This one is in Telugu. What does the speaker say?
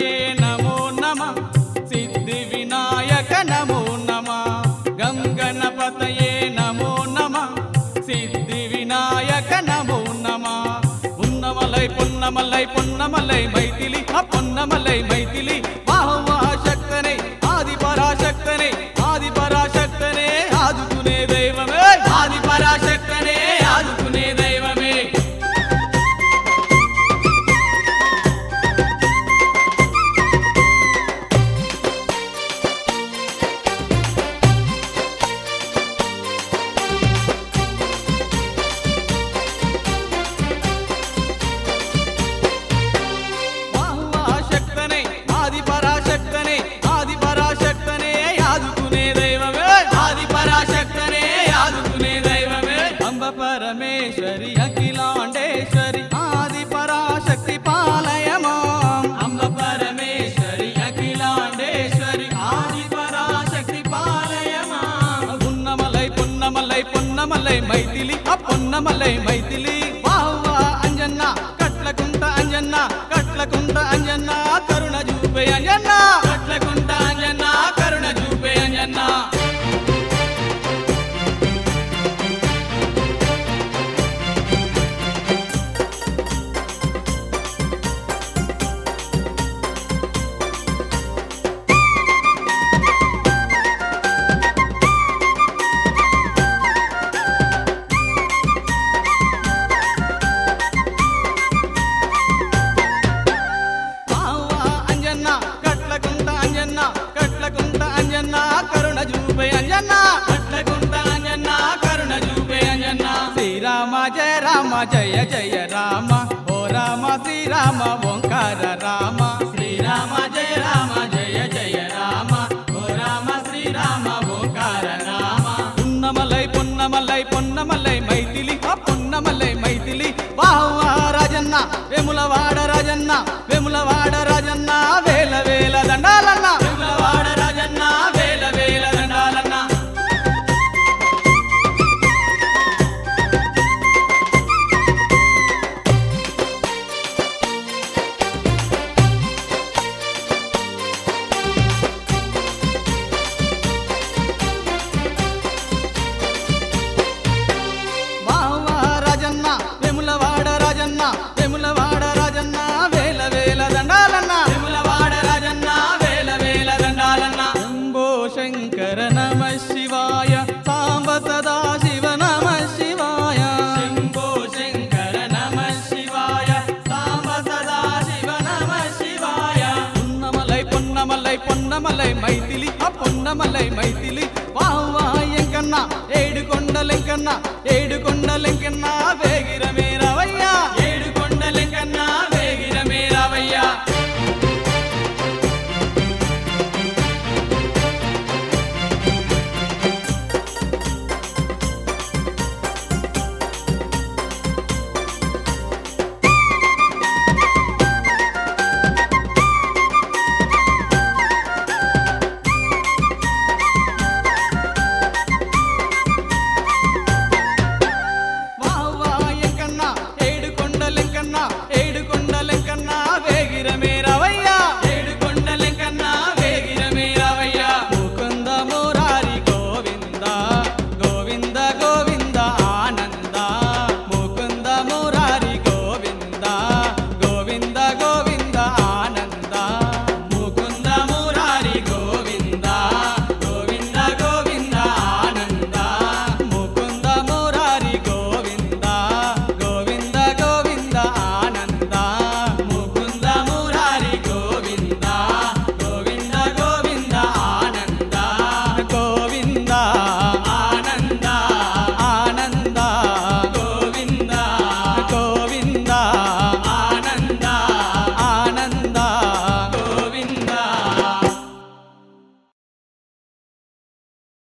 గణపతయే నమో నమ సిద్ధి వినాయక నమో నమ గం గణపతయే నమో నమ సిద్ధి వినాయక నమో నమ ఉన్నమలై పొన్నమలై పొన్నమలై మైథిలి ఆ పొన్నమలై మైథిలి బాహువా శక్తనే ఆది పరాశక్తనే ఆది పరాశక్తనే ఆదుకునే దైవమే ఆది పరాశక్తనే ఆదుకునే దైవమే మహాశక్తనే ఆది పరాశక్తనే ఆది పరాశక్తనే ఆదుకునే దైవమే ఆది పరాశక్తనే ఆదుకునే దైవమే అంబ పరమేశ్వరి అఖిలాండేశ్వరి ఆది పరాశక్తి పాలయమాం అంబ పరమేశ్వరి అఖిలాండేశ్వరి ఆది పరాశక్తి పాలయమాం పున్నమలై పున్నమలై పున్నమలై మైథిలి ఆ పొన్నమలై మైథిలి వాహ్వా అంజన్న కట్లకుంట అంజన్న కట్లకుంట అంజన్న కరుణ చూపే అంజన్న కట్లకుంట అంజన్న కరుణ చూపే అంజన్న ఆవా అంజన్న కట్లకుంట అంజన్న కట్లకుంట అంజన్న కరుణ చూపే అంజన్న కట్లకుంట అంజన్న కరుణ చూపే అంజన్న శ్రీరామ జయ రామ జయ జయ రామ ఓ రామ శ్రీరామ ఓంకార రామ శ్రీరామ జయ రామ జయ జయ రామ ఓ రామ శ్రీరామ ఓంకార రామ పున్నమలై పొన్నమలై పొన్నమలై మైథిలి ఆ పొన్నమలై మైథిలి వాహ్వా రాజన్న వేములవాడ రాజన్న వేములవాడ రాజన్న వేల వేల దండాలన్న వేములవాడ రాజన్న వేల వేల దండాలన్న వాహ్వా రాజన్న వేములవాడ రాజన్న వేములవాడ రాజన్న వేల వేల దండాలన్న వేములవాడ రాజన్న వేల వేల దండాలన్న శంభో శంకర నమ శివాయ సాంబ సదా శివ నమ శివాయ శంభో శంకర నమ శివాయ సాంబ సదా శివ నమ శివాయ పున్నమలై పొన్నమలై పొన్నమలై మైథిలి ఆ పొన్నమలై మైథిలి వాహ్వా ఎంకన్న ఏడు కొండలెంకన్న